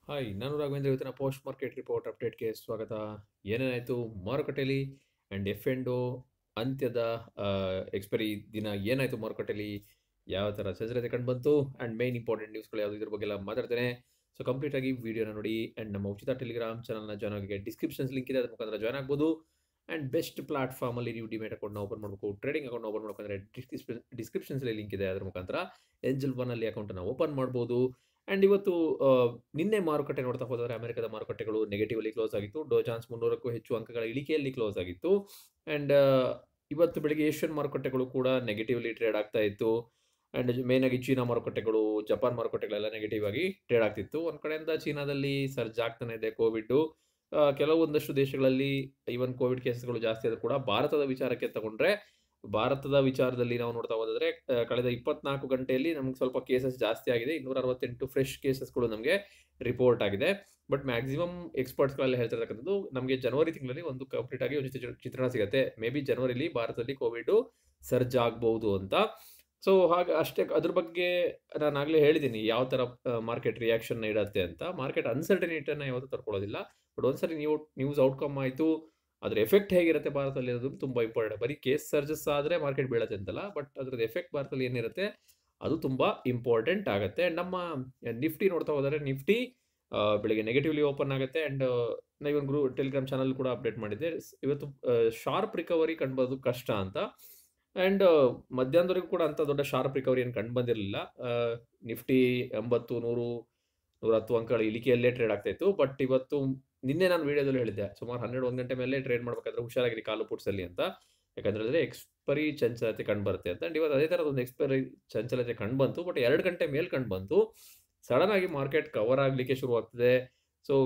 hi ನಾನು ರಾಘವೇಂದ್ರ ಇವತ್ತಿನ post market report ಅಪ್ಡೇಟ್ಗೆ ಸ್ವಾಗತ ಏನೇನಾಯಿತು ಮಾರುಕಟ್ಟೆಯಲ್ಲಿ ಆ್ಯಂಡ್ ಎಫ್ ಎಂಡು ಅಂತ್ಯದ ಎಕ್ಸ್ಪೈರಿ ದಿನ ಏನಾಯಿತು ಮಾರುಕಟ್ಟೆಯಲ್ಲಿ ಯಾವ ಥರ ಸಜ್ಜರತೆ ಕಂಡು ಬಂತು ಆ್ಯಂಡ್ ಮೇನ್ ಇಂಪಾರ್ಟೆಂಟ್ ನ್ಯೂಸ್ಗಳು ಯಾವುದು ಇದ್ರ ಬಗ್ಗೆ ಎಲ್ಲ ಮಾತಾಡ್ತೇನೆ ಸೊ ಕಂಪ್ಲೀಟಾಗಿ ವೀಡಿಯೋನ ನೋಡಿ ಆ್ಯಂಡ್ ನಮ್ಮ ಉಚಿತ ಟೆಲಿಗ್ರಾಮ್ ಚಾನಲ್ನ ಜಾಯ್ನ್ ಆಗಿ ಡಿಸ್ಕ್ರಿಪ್ಷನ್ಸ್ ಲಿಂಕ್ ಇದೆ ಅದ್ರ ಮುಖಾಂತರ ಜಾಯ್ನ್ ಆಗ್ಬೋದು ಆ್ಯಂಡ್ ಬೆಸ್ಟ್ ಪ್ಲಾಟ್ಫಾರ್ಮಲ್ಲಿ ನೀವು ಡಿಮೇಟ್ ಅಕೌಂಟ್ನ ಓಪನ್ ಮಾಡಬೇಕು ಟ್ರೇಡಿಂಗ್ ಅಕೌಂಟ್ ಓಪನ್ ಮಾಡ್ಬೇಕಂದ್ರೆ ಡಿಸ್ಕ್ರಿಪ್ಷನ್ಸಲ್ಲಿ ಲಿಂಕ್ ಇದೆ ಅದ್ರ ಮುಖಾಂತರ ಏಂಜಲ್ ಒನ್ನಲ್ಲಿ ಅಕೌಂಟನ್ನು ಓಪನ್ ಮಾಡ್ಬೋದು ಆ್ಯಂಡ್ ಇವತ್ತು ಆ, ನಿನ್ನೆ ಮಾರುಕಟ್ಟೆ ನೋಡ್ತಾ ಹೋದರೆ ಅಮೆರಿಕದ ಮಾರುಕಟ್ಟೆಗಳು ನೆಗೆಟಿವ್ ಅಲ್ಲಿ ಕ್ಲೋಸ್ ಆಗಿತ್ತು ಡೋಜಾನ್ಸ್ ಮುನ್ನೂರಕ್ಕೂ ಹೆಚ್ಚು ಅಂಕಗಳ ಇಳಿಕೆಯಲ್ಲಿ ಕ್ಲೋಸ್ ಆಗಿತ್ತು ಆ್ಯಂಡ್ ಇವತ್ತು ಬೆಳಿಗ್ಗೆ ಏಷ್ಯನ್ ಮಾರುಕಟ್ಟೆಗಳು ಕೂಡ ನೆಗೆಟಿವ್ಲಿ ಟ್ರೇಡ್ ಆಗ್ತಾ ಇತ್ತು ಆ್ಯಂಡ್ ಮೇನ್ ಆಗಿ ಚೀನಾ ಮಾರುಕಟ್ಟೆಗಳು ಜಪಾನ್ ಮಾರುಕಟ್ಟೆಗಳೆಲ್ಲ ನೆಗೆಟಿವ್ ಆಗಿ ಟ್ರೇಡ್ ಆಗ್ತಿತ್ತು ಒಂದು ಕಡೆಯಿಂದ ಚೀನಾದಲ್ಲಿ ಸರ್ಜ್ ಆಗ್ತಾನೆ ಇದೆ ಕೋವಿಡ್ ಕೆಲವೊಂದಷ್ಟು ದೇಶಗಳಲ್ಲಿ ಈವನ್ ಕೋವಿಡ್ ಕೇಸಸ್ಗಳು ಜಾಸ್ತಿ ಆದರೂ ಕೂಡ ಭಾರತದ ವಿಚಾರಕ್ಕೆ ತಗೊಂಡ್ರೆ ಭಾರತದ ವಿಚಾರದಲ್ಲಿ ನಾವು ನೋಡ್ತಾ ಹೋದ್ರೆ ಆ, ಕಳೆದ ಇಪ್ಪತ್ನಾಲ್ಕು ಗಂಟೆಯಲ್ಲಿ ನಮ್ಗೆ ಸ್ವಲ್ಪ ಕೇಸಸ್ ಜಾಸ್ತಿ ಆಗಿದೆ ಇನ್ನೂರ ಅರವತ್ತೆಂಟು ಫ್ರೆಶ್ ಕೇಸಸ್ಗಳು ನಮಗೆ ರಿಪೋರ್ಟ್ ಆಗಿದೆ ಬಟ್ ಮ್ಯಾಕ್ಸಿಮಮ್ ಎಕ್ಸ್ಪರ್ಟ್ಸ್ಗಳೆಲ್ಲ ಹೇಳ್ತಿರ್ತಕ್ಕಂಥದ್ದು ನಮಗೆ ಜನವರಿ ತಿಂಗಳಲ್ಲಿ ಒಂದು ಕಂಪ್ಲೀಟ್ ಆಗಿ ಒಂದು ಚಿತ್ರ- ಚಿತ್ರಣ ಸಿಗುತ್ತೆ ಮೇ ಬಿ ಜನವರಿಲಿ ಭಾರತದಲ್ಲಿ ಕೋವಿಡ್ ಸರ್ಜ್ ಆಗ್ಬಹುದು ಅಂತ ಸೊ ಹಾಗೆ ಅಷ್ಟೇ ಅದ್ರ ಬಗ್ಗೆ ನಾನು ಆಗಲೇ ಹೇಳಿದ್ದೀನಿ ಯಾವ ಥರ ಮಾರ್ಕೆಟ್ ರಿಯಾಕ್ಷನ್ ಇಡತ್ತೆ ಅಂತ ಮಾರ್ಕೆಟ್ ಅನ್ಸರ್ಟನಿಟಿಯನ್ನು ಯಾವತ್ತೂ ತಡ್ಕೊಳ್ಳೋದಿಲ್ಲ ಬಟ್ ಒಂದ್ಸರಿ ನೀವು ನ್ಯೂಸ್ ಔಟ್ಕಮ್ ಆಯಿತು ಅದ್ರ ಎಫೆಕ್ಟ್ ಹೇಗಿರುತ್ತೆ ಭಾರತದಲ್ಲಿ ಅನ್ನೋದು ತುಂಬ ಇಂಪಾರ್ಟೆಂಟ್ ಬರೀ ಕೇಸ್ ಸರ್ಜಸ್ ಆದರೆ ಮಾರ್ಕೆಟ್ ಬೀಳತ್ತೆ ಅಂತಲ್ಲ ಬಟ್ ಅದ್ರದ್ದು ಎಫೆಕ್ಟ್ ಭಾರತದಲ್ಲಿ ಏನಿರುತ್ತೆ ಅದು ತುಂಬ ಇಂಪಾರ್ಟೆಂಟ್ ಆಗುತ್ತೆ And ನಮ್ಮ ನಿಫ್ಟಿ ನೋಡ್ತಾ ಹೋದರೆ ನಿಫ್ಟಿ ಆ, ಬೆಳಿಗ್ಗೆ ನೆಗೆಟಿವ್ಲಿ ಓಪನ್ ಆಗುತ್ತೆ ಆ್ಯಂಡ್ ನಾವೊಂದು ಗ್ರೂ ಟೆಲಿಗ್ರಾಮ್ ಚಾನಲ್ ಕೂಡ ಅಪ್ಡೇಟ್ ಮಾಡಿದ್ದೆ ಸ್- ಇವತ್ತು ಶಾರ್ಪ್ ರಿಕವರಿ ಕಂಡುಬರೋದು ಕಷ್ಟ ಅಂತ ಆ್ಯಂಡ್ ಮಧ್ಯಾಹ್ನದವರೆಗೂ ಕೂಡ ಅಂಥ ದೊಡ್ಡ ಶಾರ್ಪ್ ರಿಕವರಿ ಏನು ಕಂಡು ಬಂದಿರಲಿಲ್ಲ ನಿಫ್ಟಿ ಎಂಬತ್ತು ನೂರು ನೂರ ಹತ್ತು ಅಂಕಗಳ ಇಳಿಕೆಯಲ್ಲೇ ಟ್ರೇಡ್ ಆಗ್ತಾ ಇತ್ತು ಬಟ್ ಇವತ್ತು ನಿನ್ನೆ ನಾನು ವಿಡಿಯೋದಲ್ಲಿ ಹೇಳಿದ್ದೆ ಸುಮಾರು ಹನ್ನೆರಡು ಒಂದು ಗಂಟೆ ಮೇಲೆ ಟ್ರೇಡ್ ಮಾಡಬೇಕಾದ್ರೆ ಹುಷಾರಾಗಿರಿ ಕಾಲು ಪುಟ್ಸಲ್ಲಿ ಅಂತ ಯಾಕಂದ್ರೆ ಎಕ್ಸ್ಪರಿ ಚಂಚಲತೆ ಕಂಡು ಬರುತ್ತೆ ಅಂತ ಆ್ಯಂಡ್ ಇವತ್ತು ಅದೇ ಥರದ ಒಂದು ಎಕ್ಸ್ಪರಿ ಚಂಚಲತೆ ಕಂಡು ಬಂತು ಬಟ್ ಎರಡು ಗಂಟೆ ಮೇಲೆ ಕಂಡು ಬಂತು ಸಡನ್ ಆಗಿ ಮಾರ್ಕೆಟ್ ಕವರ್ ಆಗಲಿಕ್ಕೆ ಶುರುವಾಗ್ತದೆ ಸೊ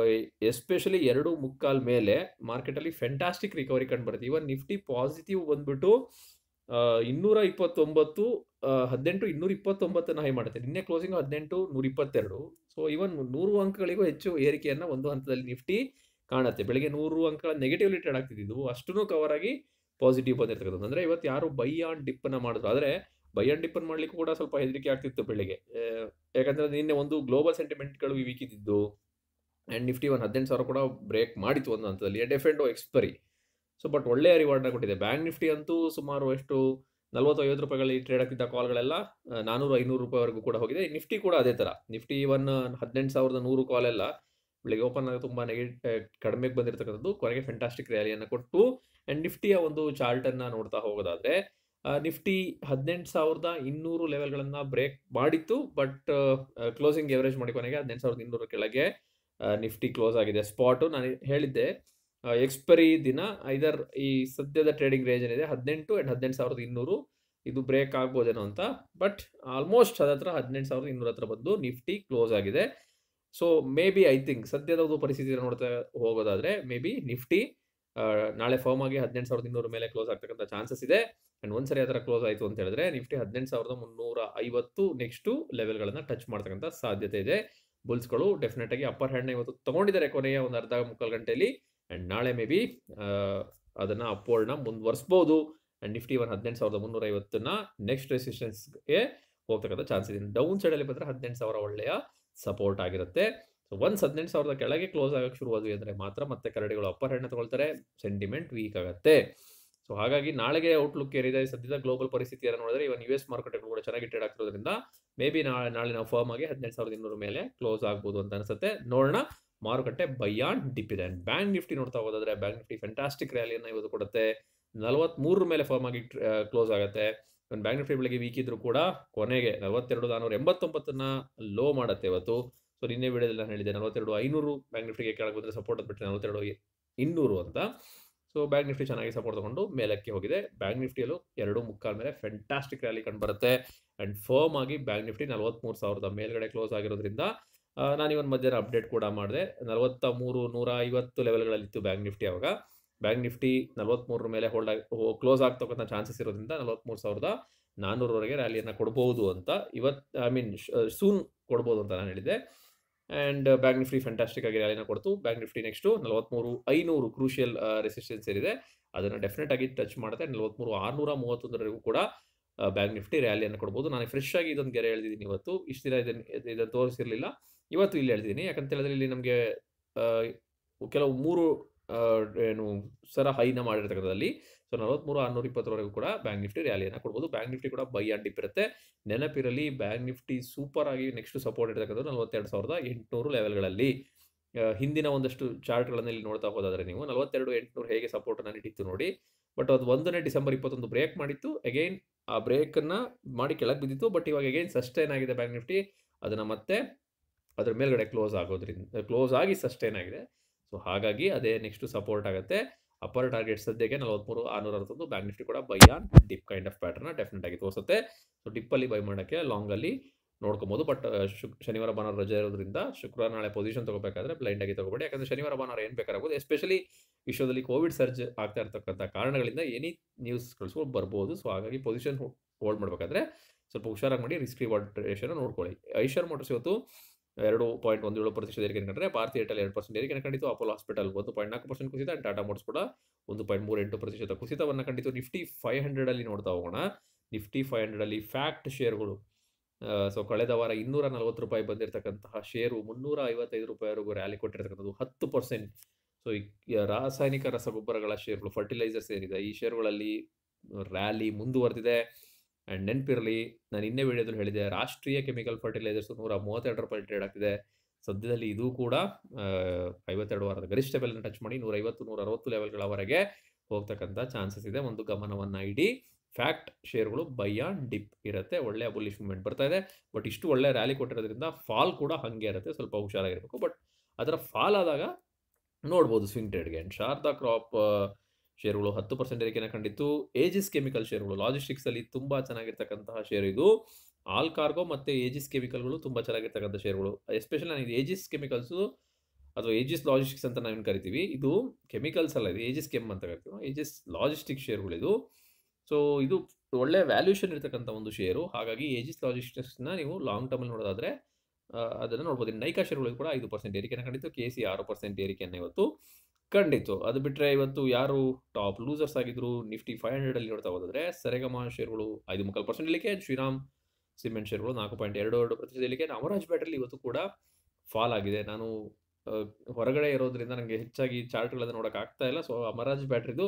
ಎಸ್ಪೆಷಲಿ ಎರಡು ಮುಕ್ಕಾಲ್ ಮೇಲೆ ಮಾರ್ಕೆಟಲ್ಲಿ ಫೆಂಟಾಸ್ಟಿಕ್ ರಿಕವರಿ ಕಂಡು ಬರುತ್ತೆ ಇವನ್ ನಿಫ್ಟಿ ಪಾಸಿಟಿವ್ ಬಂದ್ಬಿಟ್ಟು ಆ, ಇನ್ನೂರ ಇಪ್ಪತ್ತೊಂಬತ್ತು ಆ, ಹದಿನೆಂಟು ಇನ್ನೂರ ಇಪ್ಪತ್ತೊಂಬತ್ತನ್ನು ಹೈ ಮಾಡುತ್ತೆ ನಿನ್ನೆ ಕ್ಲೋಸಿಂಗ್ ಹದಿನೆಂಟು ನೂರ ಇಪ್ಪತ್ತೆರಡು ಸೊ ಇವನ್ ನೂರು ಅಂಕಗಳಿಗೂ ಹೆಚ್ಚು ಏರಿಕೆಯನ್ನು ಒಂದು ಹಂತದಲ್ಲಿ ನಿಫ್ಟಿ ಕಾಣುತ್ತೆ ಬೆಳಿಗ್ಗೆ ನೂರು ಅಂಕಗಳ ನೆಗೆಟಿವ್ಲಿ ಟ್ರೇಡ್ ಆಗ್ತಿದ್ದು ಅಷ್ಟೂ ಕವರ್ ಆಗಿ ಪಾಸಿಟಿವ್ ಬಂದಿರ್ತಕ್ಕಂಥದ್ದು ಅಂದರೆ ಇವತ್ತು ಯಾರು ಬೈ ಆನ್ ಡಿಪ್ಪನ್ನು ಮಾಡಿದ್ರು ಆದರೆ ಬೈ ಆನ್ ಡಿಪ್ಪನ್ನು ಮಾಡ್ಲಿಕ್ಕೂ ಕೂಡ ಸ್ವಲ್ಪ ಹೆದರಿಕೆ ಆಗ್ತಿತ್ತು ಬೆಳಿಗ್ಗೆ ಆ, ಯಾಕಂದ್ರೆ ನಿನ್ನೆ ಒಂದು ಗ್ಲೋಬಲ್ ಸೆಂಟಿಮೆಂಟ್ಗಳು ವೀಕ್ ಇದ್ದಿದ್ದು ಆ್ಯಂಡ್ ನಿಫ್ಟಿ ಒಂದು ಹದಿನೆಂಟು ಸಾವಿರ ಕೂಡ ಬ್ರೇಕ್ ಮಾಡಿತ್ತು ಒಂದು ಹಂತದಲ್ಲಿ ಡೆಫೆಂಡೋ ಎಕ್ಸ್ಪರಿ ಸೊ ಬಟ್ ಒಳ್ಳೆಯ ರಿವಾರ್ಡ್ನ ಕೊಟ್ಟಿದೆ ಬ್ಯಾಂಕ್ ನಿಫ್ಟಿ ಅಂತೂ ಸುಮಾರು ಎಷ್ಟು ನಲ್ವತ್ತು ಐವತ್ತು ರೂಪಾಯಿಗಳಲ್ಲಿ ಟ್ರೇಡ್ ಆಗ್ತಿದ್ದ ಕಾಲ್ಗಳೆಲ್ಲ ಆ, ನಾನೂರು ಐನೂರು ರೂಪಾಯಿವರೆಗೂ ಕೂಡ ಹೋಗಿದೆ ನಿಫ್ಟಿ ಕೂಡ ಅದೇ ಥರ ನಿಫ್ಟಿ ಇವನ್ ಹದಿನೆಂಟು ಸಾವಿರದ ನೂರು ಕಾಲೆಲ್ಲ ಬೆಳಿಗ್ಗೆ ಓಪನ್ ಆಗಿ ತುಂಬ ನೆಗೆಟ್ ಕಡಿಮೆಗೆ ಬಂದಿರತಕ್ಕಂಥದ್ದು ಕೊನೆಗೆ ಫೆಂಟಾಸ್ಟಿಕ್ ರ್ಯಾಲಿಯನ್ನು ಕೊಟ್ಟು ಆ್ಯಂಡ್ ನಿಫ್ಟಿಯ ಒಂದು ಚಾರ್ಟನ್ನು ನೋಡ್ತಾ ಹೋಗೋದಾದರೆ ನಿಫ್ಟಿ ಹದಿನೆಂಟು ಸಾವಿರದ ಇನ್ನೂರು ಲೆವೆಲ್ಗಳನ್ನು ಬ್ರೇಕ್ ಮಾಡಿತ್ತು ಬಟ್ ಕ್ಲೋಸಿಂಗ್ ಎವರೇಜ್ ಮಾಡಿ ಕೊನೆಗೆ ಹದಿನೆಂಟು ಸಾವಿರದ ಇನ್ನೂರ ಕೆಳಗೆ ನಿಫ್ಟಿ ಕ್ಲೋಸ್ ಆಗಿದೆ ಸ್ಪಾಟು ನಾನು ಹೇಳಿದ್ದೆ ಎಕ್ಸ್ಪೈರಿ ದಿನ ಐದರ್ ಈ ಸದ್ಯದ ಟ್ರೇಡಿಂಗ್ ರೇಂಜ್ ಏನಿದೆ ಹದಿನೆಂಟು ಆ್ಯಂಡ್ ಹದಿನೆಂಟು ಸಾವಿರದ ಇನ್ನೂರು ಇದು ಬ್ರೇಕ್ ಆಗ್ಬೋದೇನೋ ಅಂತ ಬಟ್ ಆಲ್ಮೋಸ್ಟ್ ಅದತ್ರ ಹದಿನೆಂಟು ಸಾವಿರದ ಇನ್ನೂರ ಹತ್ರ ಬಂದು ನಿಫ್ಟಿ ಕ್ಲೋಸ್ ಆಗಿದೆ so maybe I think ಸದ್ಯದ ಒಂದು ಪರಿಸ್ಥಿತಿಯನ್ನು ನೋಡ್ತಾ ಹೋಗೋದಾದ್ರೆ ಮೇ ಬಿ ನಿಫ್ಟಿ ಆ, ನಾಳೆ ಫಾರ್ಮ್ ಆಗಿ ಹದಿನೆಂಟು ಸಾವಿರದ ಇನ್ನೂರ ಮೇಲೆ ಕ್ಲೋಸ್ ಆಗ್ತಕ್ಕಂಥ ಚಾನ್ಸಸ್ ಇದೆ ಆ್ಯಂಡ್ ಒಂದ್ಸರಿ ಆ ಥರ ಕ್ಲೋಸ್ ಆಯಿತು ಅಂತ ಹೇಳಿದ್ರೆ ನಿಫ್ಟಿ ಹದಿನೆಂಟು ಸಾವಿರದ ಮುನ್ನೂರ ಐವತ್ತು ನೆಕ್ಸ್ಟು ಲೆವೆಲ್ಗಳನ್ನು ಟಚ್ ಮಾಡ್ತಕ್ಕಂಥ ಸಾಧ್ಯತೆ ಇದೆ ಬುಲ್ಸ್ಗಳು ಡೆಫಿನೆಟ್ ಆಗಿ ಅಪ್ಪರ್ ಹ್ಯಾಂಡ್ನ ಇವತ್ತು ತಗೊಂಡಿದ್ದಾರೆ ಕೊನೆಯ ಒಂದು ಅರ್ಧ ಮುಕ್ಕಾಲು ಗಂಟೆಯಲ್ಲಿ ಆ್ಯಂಡ್ ನಾಳೆ ಮೇ ಬಿ ಅದನ್ನು ಅಪ್ಪೋರ್ಡ್ನ ಮುಂದುವರಿಸ್ಬೋದು ಆ್ಯಂಡ್ ನಿಫ್ಟಿ ಒಂದು ಹದಿನೆಂಟು ಸಾವಿರದ ಮುನ್ನೂರ ಐವತ್ತನ್ನ ನೆಕ್ಸ್ಟ್ ರೆಸಿಸ್ಟೆನ್ಸ್ಗೆ ಹೋಗ್ತಕ್ಕಂಥ ಚಾನ್ಸ್ ಇದೆ ಡೌನ್ ಸೈಡಲ್ಲಿ ಬಂದರೆ ಹದಿನೆಂಟು ಸಾವಿರ ಒಳ್ಳೆಯ ಸಪೋರ್ಟ್ ಆಗಿರುತ್ತೆ ಸೊ ಒನ್ಸ್ ಹದಿನೆಂಟು ಸಾವಿರದ ಕೆಳಗೆ ಕ್ಲೋಸ್ ಆಗಕ್ಕೆ ಶುರುವಾದ್ವಿ ಅಂದರೆ ಮಾತ್ರ ಮತ್ತೆ ಕರಡಿಗಳು ಅಪ್ಪರ್ ಹ್ಯಾಂಡ್ನ ತಗೊಳ್ತಾರೆ ಸೆಂಟಿಮೆಂಟ್ ವೀಕ್ ಆಗುತ್ತೆ ಸೊ ಹಾಗಾಗಿ ನಾಳೆಗೆ ಔಟ್ಲುಕ್ ಏನಿದೆ ಸದ್ಯದ ಗ್ಲೋಬಲ್ ಪರಿಸ್ಥಿತಿಯನ್ನು ನೋಡಿದ್ರೆ ಇವನ್ ಯು ಎಸ್ ಮಾರುಕಟ್ಟೆಗಳು ಕೂಡ ಚೆನ್ನಾಗಿ ಟ್ರೇಡ್ ಆಗ್ತಿರೋದ್ರಿಂದ ಮೇ ಬಿ ನಾಳೆ ನಾಳೆ ನಾವು ಫರ್ಮ್ ಆಗಿ ಹದಿನೆಂಟು ಸಾವಿರದ ಇನ್ನೂರ ಮೇಲೆ ಕ್ಲೋಸ್ ಆಗ್ಬೋದು ಅಂತ ಅನಿಸುತ್ತೆ ನೋಡೋಣ ಮಾರುಕಟ್ಟೆ ಬೈಯಾನ್ ಡಿಪ್ ಇದೆ ಆ್ಯಂಡ್ ಬ್ಯಾಂಕ್ ನಿಫ್ಟಿ ನೋಡ್ತಾ ಹೋದ್ರೆ ಬ್ಯಾಂಕ್ ನಿಫ್ಟಿ ಫ್ಯಾಂಟಾಸ್ಟಿಕ್ ರ್ಯಾಲಿಯನ್ನು ಇವತ್ತು ಕೊಡುತ್ತೆ ನಲವತ್ತ್ಮೂರರ ಮೇಲೆ ಫರ್ಮ್ ಆಗಿ ಕ್ಲೋಸ್ ಆಗುತ್ತೆ ಒಂದು ಬ್ಯಾಂಕ್ ನಿಫ್ಟಿ ಬೆಳಗ್ಗೆ ವೀಕ್ ಇದ್ರು ಕೂಡ ಕೊನೆಗೆ ನಲವತ್ತೆರಡು ನಾನೂರ ಎಂಬತ್ತೊಂಬತ್ತನ್ನ ಲೋ ಮಾಡುತ್ತೆ ಇವತ್ತು ಸೊ ನಿನ್ನೆ ವಿಡಿಯೋದಲ್ಲಿ ನಾನು ಹೇಳಿದೆ ನಲವತ್ತೆರಡು ಐನೂರು ಬ್ಯಾಂಕ್ ನಿಫ್ಟಿಗೆ ಕೆಳಗೆ ಬಂದರೆ ಸಪೋರ್ಟ್ ಬಿಟ್ಟರೆ ನಲವತ್ತೆರಡು ಇನ್ನೂರು ಅಂತ ಸೊ ಬ್ಯಾಂಕ್ ನಿಫ್ಟಿ ಚೆನ್ನಾಗಿ ಸಪೋರ್ಟ್ ತಗೊಂಡು ಮೇಲಕ್ಕೆ ಹೋಗಿದೆ ಬ್ಯಾಂಕ್ ನಿಫ್ಟಿಯಲ್ಲೂ ಎರಡು ಮುಕ್ಕಾಲ್ ಮೇಲೆ ಫ್ಯಾಂಟಾಸ್ಟಿಕ್ ರ್ಯಾಲಿ ಕಂಡು ಬರುತ್ತೆ ಆ್ಯಂಡ್ ಫರ್ಮ್ ಆಗಿ ಬ್ಯಾಂಕ್ ನಿಫ್ಟಿ ನಲವತ್ತ್ಮೂರು ಸಾವಿರದ ಮೇಲ್ಗಡೆ ಕ್ಲೋಸ್ ಆಗಿರೋದ್ರಿಂದ ಆ, ನಾನು ಇವನ್ ಮಧ್ಯಾಹ್ನ ಅಪ್ಡೇಟ್ ಕೂಡ ಮಾಡಿದೆ ನಲವತ್ತ ಮೂರು ನೂರ ಐವತ್ತು ಲೆವೆಲ್ಗಳಲ್ಲಿತ್ತು ಬ್ಯಾಂಕ್ ನಿಫ್ಟಿ ಅವಾಗ ಬ್ಯಾಂಕ್ ನಿಫ್ಟಿ ನಲವತ್ತ್ಮೂರರ ಮೇಲೆ ಹೋಲ್ಡ್ ಆಗಿ ಕ್ಲೋಸ್ ಆಗ್ತಕ್ಕಂಥ ಚಾನ್ಸಸ್ ಇರೋದ್ರಿಂದ ನಲವತ್ತ್ಮೂರು ಸಾವಿರದ ನಾನ್ನೂರವರೆಗೆ ರ್ಯಾಲಿಯನ್ನು ಕೊಡ್ಬೋದು ಅಂತ ಇವತ್ತು ಐ ಮೀನ್ ಸೂನ್ ಕೊಡ್ಬೋದು ಅಂತ ನಾನು ಹೇಳಿದ್ದೆ ಆ್ಯಂಡ್ ಬ್ಯಾಂಕ್ ನಿಫ್ಟಿ ಫ್ಯಾಂಟಾಸ್ಟಿಕ್ ಆಗಿ ರ್ಯಾಲಿನ ಕೊಡ್ತು ಬ್ಯಾಂಕ್ ನಿಫ್ಟಿ ನೆಕ್ಸ್ಟು ನಲವತ್ತ್ಮೂರು ಐನೂರು ಕ್ರೂಷಿಯಲ್ ರೆಸಿಸ್ಟೆನ್ಸ್ ಏನಿದೆ ಅದನ್ನು ಡೆಫಿನೆಟ್ ಆಗಿ ಟಚ್ ಮಾಡುತ್ತೆ ನಲವತ್ತ್ಮೂರು ಆರುನೂರ ಮೂವತ್ತೊಂದರವರೆಗೂ ಕೂಡ ಬ್ಯಾಂಕ್ ನಿಫ್ಟಿ ರ್ಯಾಲಿಯನ್ನು ಕೊಡ್ಬೋದು ನಾನು ಫ್ರೆಶ್ ಆಗಿ ಇದೊಂದು ಗೆರೆ ಎಳೆದಿದ್ದೀನಿ ಇವತ್ತು ಇಷ್ಟು ದಿನ ಇದನ್ನು ಇದನ್ನು ತೋರಿಸಿರಲಿಲ್ಲ ಇವತ್ತು ಇಲ್ಲಿ ಹೇಳ್ತೀನಿ ಯಾಕಂತ ಹೇಳಿದ್ರೆ ಇಲ್ಲಿ ನಮಗೆ ಕೆಲವು ಮೂರು ಆ, ಏನು ಸರ ಹೈನ ಮಾಡಿರ್ತಕ್ಕಂಥದ್ದಲ್ಲಿ ಸೊ ನಲವತ್ತ್ಮೂರು ಆರುನೂರ ಇಪ್ಪತ್ತರವರೆಗೂ ಕೂಡ ಬ್ಯಾಂಕ್ ನಿಫ್ಟಿ ರ್ಯಾಲಿಯನ್ನು ಕೊಡ್ಬೋದು ಬ್ಯಾಂಕ್ ನಿಫ್ಟಿ ಕೂಡ ಬೈ ಆ್ಯಂಡ್ ಡಿಪ್ ಇರುತ್ತೆ ನೆನಪಿರಲಿ ಬ್ಯಾಂಕ್ ನಿಫ್ಟಿ ಸೂಪರ್ ಆಗಿ ನೆಕ್ಸ್ಟ್ ಸಪೋರ್ಟ್ ಇರ್ತಕ್ಕಂಥದ್ದು ನಲವತ್ತೆರಡು ಸಾವಿರದ ಎಂಟುನೂರು ಲೆವೆಲ್ಗಳಲ್ಲಿ ಆ, ಹಿಂದಿನ ಒಂದಷ್ಟು ಚಾರ್ಟ್ಗಳನ್ನು ಇಲ್ಲಿ ನೋಡ್ತಾ ಹೋದಾದ್ರೆ ನೀವು ನಲವತ್ತೆರಡು ಎಂಟುನೂರು ಹೇಗೆ ಸಪೋರ್ಟನ್ನು ನೀಡಿತ್ತು ನೋಡಿ ಬಟ್ ಅದು ಒಂದನೇ ಡಿಸೆಂಬರ್ ಇಪ್ಪತ್ತೊಂದು ಬ್ರೇಕ್ ಮಾಡಿತ್ತು ಅಗೈನ್ ಆ ಬ್ರೇಕನ್ನು ಮಾಡಿ ಕೆಳಗೆ ಬಿದ್ದಿತ್ತು ಬಟ್ ಇವಾಗ ಅಗೈನ್ ಸಸ್ಟೈನ್ ಆಗಿದೆ ಬ್ಯಾಂಕ್ ನಿಫ್ಟಿ ಅದನ್ನು ಮತ್ತೆ ಅದ್ರ ಮೇಲ್ಗಡೆ ಕ್ಲೋಸ್ ಆಗೋದ್ರಿಂದ ಕ್ಲೋಸ್ ಆಗಿ ಸಸ್ಟೈನ್ ಆಗಿದೆ ಸೊ ಹಾಗಾಗಿ ಅದೇ ನೆಕ್ಸ್ಟ್ ಸಪೋರ್ಟ್ ಆಗುತ್ತೆ ಅಪ್ಪರ್ ಟಾರ್ಗೆಟ್ ಸದ್ಯಕ್ಕೆ ನಲವತ್ಮೂರು ಆರುನೂರ ಅರವತ್ತೊಂದು ಬ್ಯಾಂಕ್ ನಿಫ್ಟಿ ಕೂಡ buy on dip kind of pattern definite ಆಗಿ ತೋರಿಸುತ್ತೆ ಸೊ ಡಿಪ್ಪಲ್ಲಿ ಬೈ ಮಾಡೋಕ್ಕೆ ಲಾಂಗಲ್ಲಿ ನೋಡ್ಕೊಬೋದು ಬಟ್ ಶನಿವಾರ ಭಾನುವಾರ ರಜೆ ಇರೋದ್ರಿಂದ ಶುಕ್ರವಾರ ನಾಳೆ ಪೊಸಿಷನ್ ತಗೋಬೇಕಾದ್ರೆ ಬ್ಲೈಂಡ್ ಆಗಿ ತಗೋಬೇಡಿ ಯಾಕಂದ್ರೆ ಶನಿವಾರ ಭಾನುವಾರ ಏನು ಬೇಕಾಗಬಹುದು ಎಸ್ಪೆಷಲಿ ವಿಶ್ವದಲ್ಲಿ ಕೋವಿಡ್ ಸರ್ಜ್ ಆಗ್ತಾ ಇರ್ತಕ್ಕಂಥ ಕಾರಣಗಳಿಂದ ಎನಿ ನ್ಯೂಸ್ಗಳು ಬರ್ಬೋದು ಸೊ ಹಾಗಾಗಿ ಪೊಸಿಷನ್ ಹೋಲ್ಡ್ ಮಾಡಬೇಕಾದ್ರೆ ಸ್ವಲ್ಪ ಹುಷಾರಾಗಿ ಮಾಡಿ ರಿಸ್ಕ್ ರಿವಾರ್ಡ್ ರೇಷನ್ ನೋಡ್ಕೊಳ್ಳಿ ಐಷರ್ ಮೋಟರ್ಸ್ ಇವತ್ತು ಎರಡು ಪಾಯಿಂಟ್ ಒಂದು ಏಳು ಪ್ರತಿಶತ ಏರಿಕೆ ಕಂಡ್ರೆ ಭಾರತಿ ಏರ್ಟೆಲ್ ಎರಡು ಪರ್ಸೆಂಟ್ ಏರಿಕೆ ಕಂಡಿತು ಅಪೋಲೋ ಹಾಸ್ಪಿಟಲ್ ಒಂದು ಪಾಯಿಂಟ್ ನಾಲ್ಕು ಪರ್ಸೆಂಟ್ ಕುಸಿತ and ಟಾಟಾ ಮೋಟರ್ಸ್ ಕೂಡ ಒಂದು ಪಾಯಿಂಟ್ ಮೂರು ಎಂಟು ಪ್ರತಿಶತ ಕುಸಿತವನ್ನು ಕಂಡಿತು ನಿಫ್ಟಿ ಫೈವ್ ಹಂಡ್ರೆಡಲ್ಲಿ ನೋಡ್ತಾ ಹೋಗೋಣ ನಿಫ್ಟಿ ಫೈವ್ ಹಂಡ್ರೆಡಲ್ಲಿ ಫ್ಯಾಕ್ಟ್ ಶೇರ್ಗಳು ಸೊ ಕಳೆದ ವಾರ ಇನ್ನೂರ ನಲವತ್ತು ರೂಪಾಯಿ ಬಂದಿರತಕ್ಕಂತಹ ಶೇರು ಮುನ್ನೂರ ಐವತ್ತೈದು ರೂಪಾಯಿವರೆಗೂ ರ್ಯಾಲಿ ಕೊಟ್ಟಿರ್ತಕ್ಕಂಥದ್ದು ಹತ್ತು ಪರ್ಸೆಂಟ್ ಸೊ ಈ ರಾಸಾಯನಿಕ ರಸಗೊಬ್ಬರಗಳ ಶೇರ್ಗಳು ಫರ್ಟಿಲೈಸರ್ಸ್ ಏನಿದೆ ಈ ಶೇರುಗಳಲ್ಲಿ ರ್ಯಾಲಿ ಮುಂದುವರೆದಿದೆ ಆ್ಯಂಡ್ ನೆನಪಿರಲಿ ನಾನು ಇನ್ನೇ ವಿಡಿಯೋದಲ್ಲಿ ಹೇಳಿದೆ ರಾಷ್ಟ್ರೀಯ ಕೆಮಿಕಲ್ ಫರ್ಟಿಲೈಸರ್ಸ್ ನೂರ ಮೂವತ್ತೆರಡು ರೂಪಾಯಿ ಟ್ರೇಡ್ ಆಗ್ತಿದೆ ಸದ್ಯದಲ್ಲಿ ಇದು ಕೂಡ ಆ, ಐವತ್ತೆರಡು ವಾರದ ಗರಿಷ್ಠ ಬೆಲೆನ ಟಚ್ ಮಾಡಿ ನೂರ ಐವತ್ತು ನೂರ ಅರವತ್ತು ಲೆವೆಲ್ಗಳವರೆಗೆ ಹೋಗ್ತಕ್ಕಂಥ ಚಾನ್ಸಸ್ ಇದೆ ಒಂದು ಗಮನವನ್ನು ಇಡಿ ಫ್ಯಾಕ್ಟ್ ಶೇರ್ಗಳು ಬೈ ಆನ್ ಡಿಪ್ ಇರುತ್ತೆ ಒಳ್ಳೆಯ ಬುಲ್ಲಿಶ್ ಮೂವ್ಮೆಂಟ್ ಬರ್ತಾ ಇದೆ ಬಟ್ ಇಷ್ಟು ಒಳ್ಳೆ ರ್ಯಾಲಿ ಕೊಟ್ಟಿರೋದ್ರಿಂದ ಫಾಲ್ ಕೂಡ ಹಾಗೆ ಇರುತ್ತೆ ಸ್ವಲ್ಪ ಹುಷಾರಾಗಿರಬೇಕು ಬಟ್ ಅದರ ಫಾಲ್ ಆದಾಗ ನೋಡ್ಬೋದು ಸ್ವಿಂಗ್ ಟ್ರೇಡ್ಗೆ ಆ್ಯಂಡ್ ಶಾರದಾ ಕ್ರಾಪ್ ಶೇರುಗಳು ಹತ್ತು ಪರ್ಸೆಂಟ್ ಏರಿಕೆನ ಕಂಡಿತ್ತು ಏಜಿಸ್ ಕೆಮಿಕಲ್ ಶೇರುಗಳು ಲಾಜಿಸ್ಟಿಕ್ಸಲ್ಲಿ ತುಂಬ ಚೆನ್ನಾಗಿರ್ತಕ್ಕಂತಹ ಶೇರ್ ಇದು ಆಲ್ ಕಾರ್ಗೋ ಮತ್ತು ಏಜಿಸ್ ಕೆಮಿಕಲ್ಗಳು ತುಂಬ ಚೆನ್ನಾಗಿರ್ತಕ್ಕಂಥ ಶೇರ್ಗಳು ಎಸ್ಪೆಷಲಿ ನಾನು ಇದು ಏಜಿಸ್ ಕೆಮಿಕಲ್ಸು ಅಥವಾ ಏಜಿಸ್ ಲಾಜಿಸ್ಟಿಕ್ಸ್ ಅಂತ ನಾವೇನು ಕರಿತೀವಿ ಇದು ಕೆಮಿಕಲ್ಸ್ ಅಲ್ಲ ಇದು ಏಜಿಸ್ ಕೆಮ್ ಅಂತ ಕರಿತೀವಿ ಏಜಿಸ್ ಲಾಜಿಸ್ಟಿಕ್ ಶೇರ್ಗಳು ಇದು ಸೊ ಇದು ಒಳ್ಳೆ ವ್ಯಾಲ್ಯೂಷನ್ ಇರ್ತಕ್ಕಂಥ ಒಂದು ಶೇರು ಹಾಗಾಗಿ ಏಜಿಸ್ ಲಾಜಿಸ್ಟಿಕ್ಸ್ನ ನೀವು ಲಾಂಗ್ ಟರ್ಮಲ್ಲಿ ನೋಡೋದಾದ್ರೆ ಆ, ಅದನ್ನು ನೋಡ್ಬೋದು ಇನ್ನು ನೈಕಾ ಶೇರುಗಳು ಕೂಡ ಐದು ಪರ್ಸೆಂಟ್ ಏರಿಕೆನ ಕಂಡಿತ್ತು ಕೆ ಸಿ ಆರು ಪರ್ಸೆಂಟ್ ಏರಿಕೆಯನ್ನು ಇವತ್ತು ಕಂಡಿತ್ತು ಅದು ಬಿಟ್ಟರೆ ಇವತ್ತು ಯಾರು ಟಾಪ್ ಲೂಸರ್ಸ್ ಆಗಿದ್ರು ನಿಫ್ಟಿ ಫೈವ್ ಹಂಡ್ರೆಡಲ್ಲಿ ನೋಡ್ತಾ ಹೋದ್ರೆ ಸರೆಗಮ ಶೇರುಗಳು ಐದು ಮುಕ್ಕಾಲು ಪರ್ಸೆಂಟ್ ಇಳಿಕೆ ಶ್ರೀರಾಮ್ ಸಿಮೆಂಟ್ ಶೇರುಗಳು ನಾಲ್ಕು ಪಾಯಿಂಟ್ ಎರಡು ಎರಡು ಪ್ರತಿಶತ ಇಳಿಕೆ ಅಮರಾಜ್ ಬ್ಯಾಟ್ರಲ್ಲಿ ಇವತ್ತು ಕೂಡ ಫಾಲ್ ಆಗಿದೆ ನಾನು ಆ, ಹೊರಗಡೆ ಇರೋದ್ರಿಂದ ನನಗೆ ಹೆಚ್ಚಾಗಿ ಚಾರ್ಟ್ಗಳನ್ನು ನೋಡೋಕೆ ಆಗ್ತಾ ಇಲ್ಲ ಸೊ ಅಮರಾಜ್ ಬ್ಯಾಟ್ರಿದು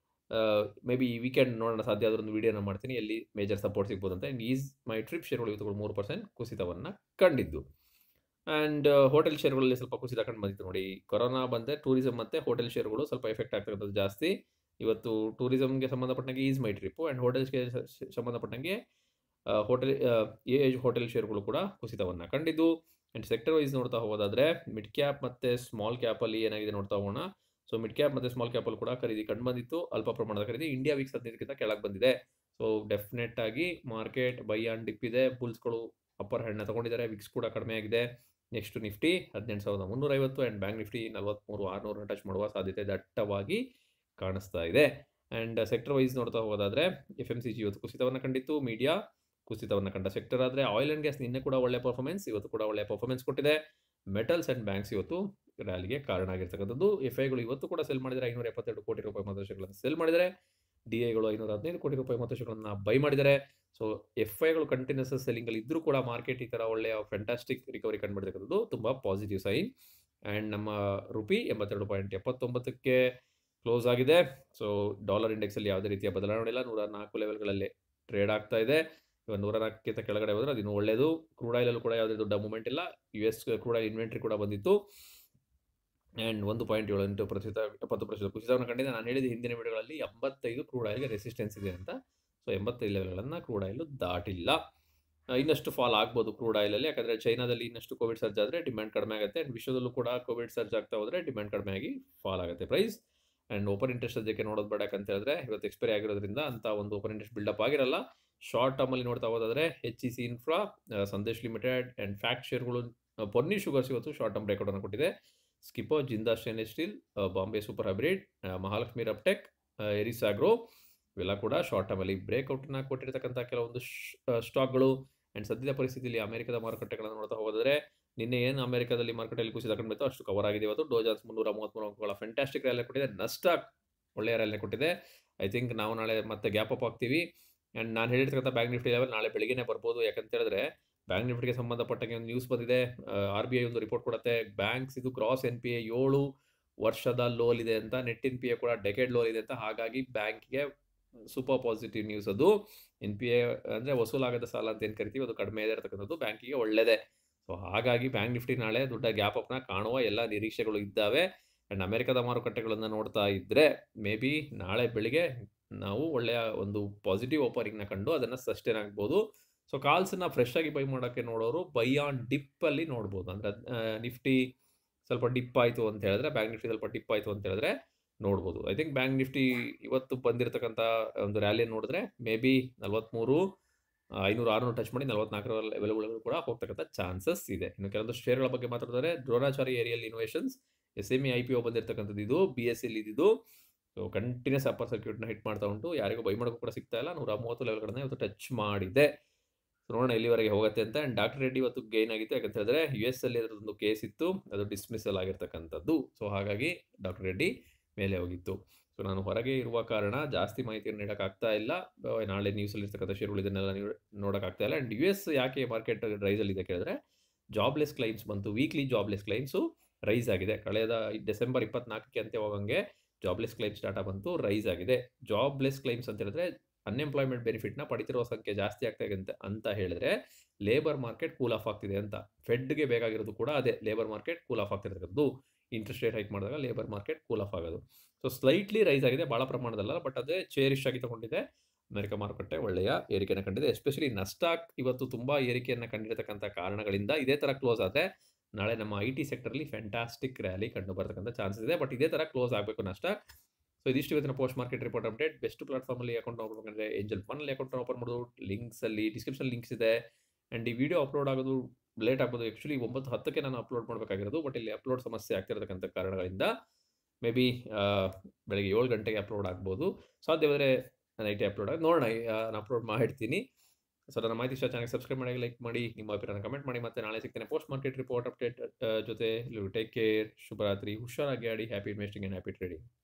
ಮೇ ಬಿ ಈ ವೀಕೆಂಡ್ ನೋಡೋಣ ಸಾಧ್ಯ ಆದ್ರೂ ಒಂದು ವಿಡಿಯೋನ ಮಾಡ್ತೀನಿ ಎಲ್ಲಿ ಮೇಜರ್ ಸಪೋರ್ಟ್ ಸಿಗ್ಬೋದು ಅಂತ ಆ್ಯಂಡ್ ಈಸ್ ಮೈ ಟ್ರಿಪ್ ಶೇರ್ಗಳು ಇವತ್ತು ಮೂರು ಪರ್ಸೆಂಟ್ ಕುಸಿತವನ್ನು ಕಂಡಿದ್ದು ಆ್ಯಂಡ್ ಹೋಟೆಲ್ ಶೇರ್ಗಳಲ್ಲಿ ಸ್ವಲ್ಪ ಕುಸಿತ ಕಂಡು ಬಂದಿತ್ತು ನೋಡಿ ಕೊರೋನಾ ಬಂದರೆ ಟೂರಿಸಂ ಮತ್ತು ಹೋಟೆಲ್ ಶೇರ್ಗಳು ಸ್ವಲ್ಪ ಎಫೆಕ್ಟ್ ಆಗ್ತಕ್ಕಂಥದ್ದು ಜಾಸ್ತಿ ಇವತ್ತು ಟೂರಿಸಂಗೆ ಸಂಬಂಧಪಟ್ಟಂಗೆ ಈಸ್ ಮೈ ಟ್ರಿಪ್ಪು ಆ್ಯಂಡ್ ಹೋಟೆಲ್ಸ್ಗೆ ಸಂಬಂಧಪಟ್ಟಂಗೆ ಹೋಟೆಲ್ ಎ ಏಜ್ ಹೋಟೆಲ್ ಶೇರ್ಗಳು ಕೂಡ ಕುಸಿತವನ್ನು ಕಂಡಿದ್ದು ಆ್ಯಂಡ್ ಸೆಕ್ಟರ್ ವೈಸ್ ನೋಡ್ತಾ ಹೋಗೋದಾದ್ರೆ ಮಿಡ್ ಕ್ಯಾಪ್ ಮತ್ತು ಸ್ಮಾಲ್ ಕ್ಯಾಪಲ್ಲಿ ಏನಾಗಿದೆ ನೋಡ್ತಾ ಹೋಗೋಣ ಸೊ ಮಿಡ್ ಕ್ಯಾಪ್ ಮತ್ತು ಸ್ಮಾಲ್ ಕ್ಯಾಪಲ್ಲಿ ಕೂಡ ಖರೀದಿ ಕಂಡು ಬಂದಿತ್ತು ಅಲ್ಪ ಪ್ರಮಾಣದ ಖರೀದಿ ಇಂಡಿಯಾ ವೀಕ್ಸ್ ಹದಿನೈದಕ್ಕಿಂತ ಕೆಳಗೆ ಬಂದಿದೆ ಸೊ ಡೆಫಿನೆಟ್ ಆಗಿ ಮಾರ್ಕೆಟ್ ಬೈ ಆನ್ ಡಿಪ್ ಇದೆ ಬುಲ್ಸ್ಗಳು ಅಪ್ಪರ್ ಹ್ಯಾಂಡ್ನ ತಗೊಂಡಿದ್ದಾರೆ ವಿಕ್ಸ್ ಕೂಡ ಕಡಿಮೆ ಆಗಿದೆ ನೆಕ್ಸ್ಟ್ ನಿಫ್ಟಿ ಹದಿನೆಂಟು ಸಾವಿರದ ಮುನ್ನೂರೈವತ್ತು ಆ್ಯಂಡ್ ಬ್ಯಾಂಕ್ ನಿಫ್ಟಿ ನಲವತ್ತ್ಮೂರು ಆರುನೂರು ಟಚ್ ಮಾಡುವ ಸಾಧ್ಯತೆ ದಟ್ಟವಾಗಿ ಕಾಣಿಸ್ತಾ ಇದೆ ಆ್ಯಂಡ್ ಸೆಕ್ಟರ್ ವೈಸ್ ನೋಡ್ತಾ ಹೋಗೋದಾದ್ರೆ ಎಫ್ ಎಮ್ ಸಿ ಜಿ ಇವತ್ತು ಕುಸಿತವನ್ನು ಕಂಡಿತ್ತು ಮೀಡಿಯಾ ಕುಸಿತವನ್ನು ಕಂಡ ಸೆಕ್ಟರ್ ಆದರೆ ಆಯಿಲ್ ಆ್ಯಂಡ್ ಗ್ಯಾಸ್ ನಿನ್ನೆ ಕೂಡ ಒಳ್ಳೆ ಪರ್ಫಾರ್ಮೆನ್ಸ್ ಇವತ್ತು ಕೂಡ ಒಳ್ಳೆ ಪರ್ಫಾರ್ಮೆನ್ಸ್ ಕೊಟ್ಟಿದೆ ಮೆಟಲ್ಸ್ ಆ್ಯಂಡ್ ಬ್ಯಾಂಕ್ಸ್ ಇವತ್ತು ರ್ಯಾಲಿಗೆ ಕಾರಣ ಆಗಿರ್ತಕ್ಕಂಥದ್ದು ಎಫ್ ಐಗಳು ಇವತ್ತು ಕೂಡ ಸೆಲ್ ಮಾಡಿದರೆ ಐನೂರ ಎಪ್ಪತ್ತೆರಡು ಕೋಟಿ ರೂಪಾಯಿ ಮತಶಗಳನ್ನು ಸೆಲ್ ಮಾಡಿದರೆ ಡಿ ಐಗಳು ಐನೂರ ಹದಿನೈದು ಕೋಟಿ ರೂಪಾಯಿ ಮತಶಗಳನ್ನು ಬೈ ಮಾಡಿದ್ದಾರೆ ಸೊ ಎಫ್ ಐಗಳು ಕಂಟಿನ್ಯೂಸ್ ಸೆಲ್ಲಿಂಗಲ್ಲಿ ಇದ್ರೂ ಕೂಡ ಮಾರ್ಕೆಟ್ ಈ ಥರ ಒಳ್ಳೆಯ ಫ್ಯಾಂಟಾಸ್ಟಿಕ್ ರಿಕವರಿ ಕಂಡುಬಿಡ್ತಕ್ಕಂಥದ್ದು ತುಂಬ ಪಾಸಿಟಿವ್ ಸೈನ್ ಆ್ಯಂಡ್ ನಮ್ಮ ರುಪಿ ಎಂಬತ್ತೆರಡು ಪಾಯಿಂಟ್ ಎಪ್ಪತ್ತೊಂಬತ್ತಕ್ಕೆ ಕ್ಲೋಸ್ ಆಗಿದೆ ಸೊ ಡಾಲರ್ ಇಂಡೆಕ್ಸಲ್ಲಿ ಯಾವುದೇ ರೀತಿಯ ಬದಲಾವಣೆ ಇಲ್ಲ ನೂರ ನಾಲ್ಕು ಲೆವೆಲ್ಗಳಲ್ಲಿ ಟ್ರೇಡ್ ಆಗ್ತಾ ಇದೆ ಇವಾಗ ನೂರ ನಾಲ್ಕಕ್ಕಿಂತ ಕೆಳಗಡೆ ಹೋದರೆ ಅದು ಇನ್ನೂ ಒಳ್ಳೆಯದು ಕ್ರೂಡ್ ಆಯಿಲಲ್ಲೂ ಕೂಡ ಯಾವುದೇ ದೊಡ್ಡ ಮೂಮೆಂಟ್ ಇಲ್ಲ U S crude oil inventory ಕೂಡ ಬಂದಿತ್ತು ಆ್ಯಂಡ್ ಒಂದು ಪಾಯಿಂಟ್ ಏಳು ಎಂಟು ಪ್ರತಿಶತ ಎಪ್ಪತ್ತು ಪ್ರತಿಶತ ಕುಸಿತವನ್ನು ಕಂಡಿದೆ ನಾನು ಹೇಳಿದ ಹಿಂದಿನ ವಿಡಿಯೋಗಳಲ್ಲಿ ಎಂಬತ್ತೈದು ಕ್ರೂಡ್ ಆಯಿಲ್ಗೆ ರೆಸಿಸ್ಟೆನ್ಸ್ ಇದೆ ಅಂತ ಸೊ ಎಂಬತ್ತೈದು ಲೆವೆಲ್ಗಳನ್ನು ಕ್ರೂಡ್ ಆಯಿಲು ದಾಟಿಲ್ಲ ಆ, ಇನ್ನಷ್ಟು ಫಾಲ್ ಆಗ್ಬೋದು ಕ್ರೂಡ್ ಆಯಿಲಲ್ಲಿ ಯಾಕಂದರೆ ಚೈನಾದಲ್ಲಿ ಇನ್ನಷ್ಟು ಕೋವಿಡ್ ಸರ್ಜ್ ಆದರೆ ಡಿಮ್ಯಾಂಡ್ ಕಡಿಮೆ ಆಗುತ್ತೆ ಆ್ಯಂಡ್ ವಿಶ್ವದಲ್ಲೂ ಕೂಡ ಕೋವಿಡ್ ಸರ್ಜ್ ಆಗ್ತಾ ಹೋದರೆ ಡಿಮ್ಯಾಂಡ್ ಕಡಿಮೆ ಆಗಿ ಫಾಲ್ ಆಗುತ್ತೆ ಪ್ರೈಸ್ ಆ್ಯಂಡ್ ಓಪನ್ ಇಂಟ್ರೆಸ್ಟ್ ಸದ್ಯಕ್ಕೆ ನೋಡೋದು ಬೇಡ ಅಂತ ಹೇಳಿದ್ರೆ ಇವತ್ತು ಎಕ್ಸ್ಪೈರಿ ಆಗಿರೋದ್ರಿಂದ ಅಂತ ಒಂದು ಓಪನ್ ಇಂಟ್ರೆಸ್ಟ್ ಬಿಲ್ಡಪ್ ಆಗಿರಲ್ಲ ಶಾರ್ಟ್ ಟರ್ಮಲ್ಲಿ ನೋಡ್ತಾ ಹೋದಾದ್ರೆ H E C infra Sandesh limited and FACT ಶೇರ್ಗಳು ಆ, ಪೊನ್ನಿ ಶುಗರ್ಸ್ ಇವತ್ತು ಶಾರ್ಟ್ ಟರ್ಮ್ ಬ್ರೇಕ್ಔಟನ್ನು ಕೊಟ್ಟಿದೆ ಸ್ಕಿಪೋ ಜಿಂದಾ stainless steel Bombay super hybrid Mahalakshmi rubtech Eris agro ಇವೆಲ್ಲ ಕೂಡ ಶಾರ್ಟ್ ಟರ್ಮಲ್ಲಿ ಬ್ರೇಕ್ಔಟನ್ನ ಕೊಟ್ಟಿರ್ತಕ್ಕಂಥ ಕೆಲವೊಂದು ಸ್ಟಾಕ್ಗಳು ಆ್ಯಂಡ್ ಸದ್ಯದ ಪರಿಸ್ಥಿತಿಯಲ್ಲಿ ಅಮೆರಿಕದ ಮಾರುಕಟ್ಟೆಗಳನ್ನು ನೋಡ್ತಾ ಹೋದರೆ ನಿನ್ನೆ ಏನು ಅಮೆರಿಕದಲ್ಲಿ ಮಾರುಕಟ್ಟೆಯಲ್ಲಿ ಕುಸಿತ ಕಂಡಿತ್ತು ಅಷ್ಟು ಕವರ್ ಆಗಿದೆ ಇವತ್ತು ಡೋಜಾನ್ಸ್ ಮುನ್ನೂರ ಮೂವತ್ತ್ಮೂರು ಅಂಕಗಳ ಫ್ಯಾಂಟಾಸ್ಟಿಕ್ ರ್ಯಾಲಿ ಕೊಟ್ಟಿದೆ ನಸ್ಟಾಕ್ ಒಳ್ಳೆಯ ರ್ಯಾಲಿ ಕೊಟ್ಟಿದೆ ಐ ಥಿಂಕ್ ನಾವು ನಾಳೆ ಮತ್ತೆ ಗ್ಯಾಪ್ ಅಪ್ ಆಗ್ತೀವಿ ಆ್ಯಂಡ್ ನಾನು ಹೇಳಿರ್ತಕ್ಕಂಥ ಬ್ಯಾಂಕ್ ನಿಫ್ಟಿ ಲೆವೆಲ್ ನಾಳೆ ಬೆಳಿಗ್ಗೆನೇ ಬರ್ಬೋದು ಯಾಕಂತ ಹೇಳಿದ್ರೆ ಬ್ಯಾಂಕ್ ನಿಫ್ಟಿಗೆ ಸಂಬಂಧಪಟ್ಟಂಗೆ ಒಂದು ನ್ಯೂಸ್ ಬಂದಿದೆ ಆರ್ ಬಿ ಐ ಒಂದು ರಿಪೋರ್ಟ್ ಕೊಡುತ್ತೆ ಬ್ಯಾಂಕ್ಸ್ ಇದು ಕ್ರಾಸ್ ಎನ್ ಪಿ ಎ ಏಳು ವರ್ಷದ ಲೋಲ್ ಇದೆ ಅಂತ ನೆಟ್ ಎನ್ ಪಿ ಎ ಕೂಡ ಡೆಕೆಡ್ ಲೋಲ್ ಇದೆ ಅಂತ ಹಾಗಾಗಿ ಬ್ಯಾಂಕ್ಗೆ ಸೂಪರ್ ಪಾಸಿಟಿವ್ ನ್ಯೂಸ್ ಅದು ಎನ್ ಪಿ ಎ ಅಂದರೆ ವಸೂಲಾಗದ ಸಾಲ ಅಂತ ಏನು ಕರಿತೀವಿ ಅದು ಕಡಿಮೆ ಇದೆ ಇರತಕ್ಕಂಥದ್ದು ಬ್ಯಾಂಕಿಗೆ ಒಳ್ಳೆಯದೇ ಸೊ ಹಾಗಾಗಿ ಬ್ಯಾಂಕ್ ನಿಫ್ಟಿ ನಾಳೆ ದೊಡ್ಡ ಗ್ಯಾಪ್ ಅಪ್ನ ಕಾಣುವ ಎಲ್ಲ ನಿರೀಕ್ಷೆಗಳು ಇದ್ದಾವೆ ಆ್ಯಂಡ್ ಅಮೆರಿಕದ ಮಾರುಕಟ್ಟೆಗಳನ್ನು ನೋಡ್ತಾ ಇದ್ದರೆ ಮೇ ಬಿ ನಾಳೆ ಬೆಳಿಗ್ಗೆ ನಾವು ಒಳ್ಳೆಯ ಒಂದು ಪಾಸಿಟಿವ್ ಓಪನಿಂಗ್ನ ಕಂಡು ಅದನ್ನು ಸಸ್ಟೇನ್ ಆಗ್ಬೋದು ಸೊ ಕಾಲ್ಸನ್ನ ಫ್ರೆಶ್ ಆಗಿ ಬೈ ಮಾಡೋಕ್ಕೆ ನೋಡೋರು ಬೈ ಆನ್ ಡಿಪ್ಪಲ್ಲಿ ನೋಡ್ಬೋದು ಅಂದರೆ ನಿಫ್ಟಿ ಸ್ವಲ್ಪ ಡಿಪ್ ಆಯಿತು ಅಂತ ಹೇಳಿದ್ರೆ ಬ್ಯಾಂಕ್ ನಿಫ್ಟಿ ಸ್ವಲ್ಪ ಡಿಪ್ ಆಯಿತು ಅಂತ ಹೇಳಿದ್ರೆ ನೋಡ್ಬೋದು ಐ ಥಿಂಕ್ ಬ್ಯಾಂಕ್ ನಿಫ್ಟಿ ಇವತ್ತು ಬಂದಿರತಕ್ಕಂಥ ಒಂದು ರ್ಯಾಲಿಯನ್ನು ನೋಡಿದ್ರೆ ಮೇ ಬಿ ನಲ್ವತ್ತ್ಮೂರು ಐನೂರು ಆರುನೂರು ಟಚ್ ಮಾಡಿ ನಲ್ವತ್ನಾಲ್ಕರ ಲೆವೆಲ್ಗಳು ಕೂಡ ಹೋಗ್ತಕ್ಕಂಥ ಚಾನ್ಸಸ್ ಇದೆ ಇನ್ನು ಕೆಲವೊಂದು ಶೇರ್ಗಳ ಬಗ್ಗೆ ಮಾತಾಡಿದ್ರೆ Dronacharya aerial innovations S M E I P O ಬಂದಿರತಕ್ಕಂಥದ್ದು ಇದು ಬಿ ಎಸ್ ಎಲ್ ಇದ್ದು ಸೊ ಕಂಟಿನ್ಯೂಸ್ ಅಪ್ಪರ್ ಸರ್ಕ್ಯೂಟ್ನ ಹಿಟ್ ಮಾಡ್ತಾ ಉಂಟು ಯಾರಿಗೂ ಬೈ ಮಾಡೋಕ್ಕೂ ಕೂಡ ಸಿಗ್ತಾ ಇಲ್ಲ ನೂರ ಮೂವತ್ತು ಲೆವೆಲ್ಗಳನ್ನ ಇವತ್ತು ಟಚ್ ಮಾಡಿದೆ ಸೊ ನೋಡೋಣ ಎಲ್ಲಿವರೆಗೆ ಹೋಗುತ್ತೆ ಅಂತ ಆ್ಯಂಡ್ ಡಾಕ್ಟರ್ ರೆಡ್ಡಿ ಇವತ್ತು ಗೇನ್ ಆಗಿತ್ತು ಯಾಕಂತ ಹೇಳಿದ್ರೆ ಯು ಎಸ್ ಅಲ್ಲಿ ಅದರದೊಂದು ಕೇಸ್ ಇತ್ತು ಅದು ಡಿಸ್ಮಿಸಲ್ ಆಗಿರ್ತಕ್ಕಂಥದ್ದು ಸೊ ಹಾಗಾಗಿ ಡಾಕ್ಟರ್ ರೆಡ್ಡಿ ಮೇಲೆ ಹೋಗಿತ್ತು ಸೊ ನಾನು ಹೊರಗೆ ಇರುವ ಕಾರಣ ಜಾಸ್ತಿ ಮಾಹಿತಿಯನ್ನು ನೀಡೋಕ್ಕಾಗ್ತಾ ಇಲ್ಲ ನಾಳೆ ನ್ಯೂಸಲ್ಲಿ ಇರ್ತಕ್ಕಂಥ ಶೇರ್ಗಳು ಇದನ್ನೆಲ್ಲ ನೀವು ನೋಡೋಕ್ಕಾಗ್ತಾ ಇಲ್ಲ ಆ್ಯಂಡ್ ಯು ಎಸ್ ಯಾಕೆ ಮಾರ್ಕೆಟ್ ರೈಸಲ್ಲಿ ಇದೆ ಕೇಳಿದ್ರೆ ಜಾಬ್ಲೆಸ್ ಕ್ಲೈಮ್ಸ್ ಬಂತು ವೀಕ್ಲಿ ಜಾಬ್ಲೆಸ್ ಕ್ಲೈಮ್ಸು ರೈಸ್ ಆಗಿದೆ ಕಳೆದ ಡಿಸೆಂಬರ್ ಇಪ್ಪತ್ನಾಲ್ಕಕ್ಕೆ ಅಂತೆ ಹೋಗಂಗೆ ಜಾಬ್ಲೆಸ್ ಕ್ಲೈಮ್ಸ್ ಡಾಟಾ ಬಂತು ರೈಸ್ ಆಗಿದೆ ಜಾಬ್ಲೆಸ್ ಕ್ಲೈಮ್ಸ್ ಅಂತ ಹೇಳಿದ್ರೆ ಅನ್ಎಂಪ್ಲಾಯ್ಮೆಂಟ್ ಬೆನಿಫಿಟ್ನ ಪಡಿತಿರೋ ಸಂಖ್ಯೆ ಜಾಸ್ತಿ ಆಗ್ತಾ ಇದೆ ಅಂತ ಅಂತ ಹೇಳಿದ್ರೆ ಲೇಬರ್ ಮಾರ್ಕೆಟ್ ಕೂಲ್ ಆಫ್ ಆಗ್ತಿದೆ ಅಂತ ಫೆಡ್ಗೆ ಬೇಕಾಗಿರೋದು ಕೂಡ ಅದೇ ಲೇಬರ್ ಮಾರ್ಕೆಟ್ ಕೂಲ್ ಆಫ್ ಆಗ್ತಿರ್ತಕ್ಕಂಥದ್ದು ಇಂಟ್ರೆಸ್ಟ್ ರೇಟ್ ಹೈಕ್ ಮಾಡಿದಾಗ ಲೇಬರ್ ಮಾರ್ಕೆಟ್ ಕೂಲ್ ಆಫ್ ಆಗೋದು ಸೊ ಸ್ಲೈಟ್ಲಿ ರೈಸ್ ಆಗಿದೆ ಭಾಳ ಪ್ರಮಾಣದಲ್ಲ ಬಟ್ ಅದೇ ಚೇರಿಶ್ ಆಗಿ ತಗೊಂಡಿದೆ ಅಮೆರಿಕ ಮಾರುಕಟ್ಟೆ ಒಳ್ಳೆಯ ಏರಿಕೆಯನ್ನು ಕಂಡಿದೆ ಎಸ್ಪೆಷಲಿ ನಸ್ಟಾಕ್ ಇವತ್ತು ತುಂಬ ಏರಿಕೆಯನ್ನು ಕಂಡಿರತಕ್ಕಂಥ ಕಾರಣಗಳಿಂದ ಇದೇ ಥರ ಕ್ಲೋಸ್ ಆದರೆ ನಾಳೆ ನಮ್ಮ ಐ ಟಿ ಸೆಕ್ಟರ್ಲಿ ಫ್ಯಾಂಟಾಸ್ಟಿಕ್ ರ್ಯಾಲಿ ಕಂಡು ಬರ್ತಕ್ಕಂಥ ಚಾನ್ಸಸ್ ಇದೆ ಬಟ್ ಇದೇ ಥರ ಕ್ಲೋಸ್ ಆಗಬೇಕು ನಸ್ಟಾಕ್ ಸೊ ಇದಿಷ್ಟು ಇವತ್ತಿನ post market report update best ಪ್ಲಾಟ್ಫಾರ್ಮಲ್ಲಿ ಅಕೌಂಟ್ ಓಪನ್ ಮಾಡಬೇಕಂದ್ರೆ ಏಂಜಲ್ ಫನ್ನಲ್ಲಿ ಅಕೌಂಟ್ ಓಪನ್ ಮಾಡೋದು ಲಿಂಕ್ಸಲ್ಲಿ ಡಿಸ್ಕ್ರಿಪ್ಷನ್ ಲಿಂಕ್ಸ್ ಇದೆ ಆ್ಯಂಡ್ ಈ ವಿಡಿಯೋ ಅಪ್ಲೋಡ್ ಆಗೋದು ಲೇಟ್ ಆಗ್ಬೋದು ಆ್ಯಕ್ಚುಲಿ ಒಂಬತ್ತು ಹತ್ತಕ್ಕೆ ನಾನು ಅಪ್ಲೋಡ್ ಮಾಡಬೇಕಾಗಿರೋದು ಬಟ್ ಇಲ್ಲಿ ಅಪ್ಲೋಡ್ ಸಮಸ್ಯೆ ಆಗ್ತಿರತಕ್ಕಂಥ ಕಾರಣಗಳಿಂದ ಮೇ ಬಿ ಬೆಳಗ್ಗೆ ಏಳು ಗಂಟೆಗೆ ಅಪ್ಲೋಡ್ ಆಗ್ಬೋದು ಸಾಧ್ಯವಾದರೆ ನೈಟೇ ಅಪ್ಲೋಡ್ ಆಗಿ ನೋಡೋಣ ನಾನು ಅಪ್ಲೋಡ್ ಮಾಡಿರ್ತೀನಿ ಸೊ ನನ್ನ ಮಾಹಿತಿ ಇಷ್ಟ ಚಾನಲ್ ಸಬ್ಸ್ಕ್ರೈಬ್ ಮಾಡಿ ಲೈಕ್ ಮಾಡಿ ನಿಮ್ಮ ಅಭಿಪ್ರಾಯ ಕಮೆಂಟ್ ಮಾಡಿ ಮತ್ತೆ ನಾಳೆ ಸಿಗ್ತೇನೆ ಪೋಸ್ಟ್ ಮಾರ್ಕೆಟ್ ರಿಪೋರ್ಟ್ ಅಪ್ಡೇಟ್ ಜೊತೆ ಟೇಕ್ ಕೇರ್ ಶುಭರಾತ್ರಿ ಹುಷಾರಾಗಿ ಆಡಿ happy investing and happy trading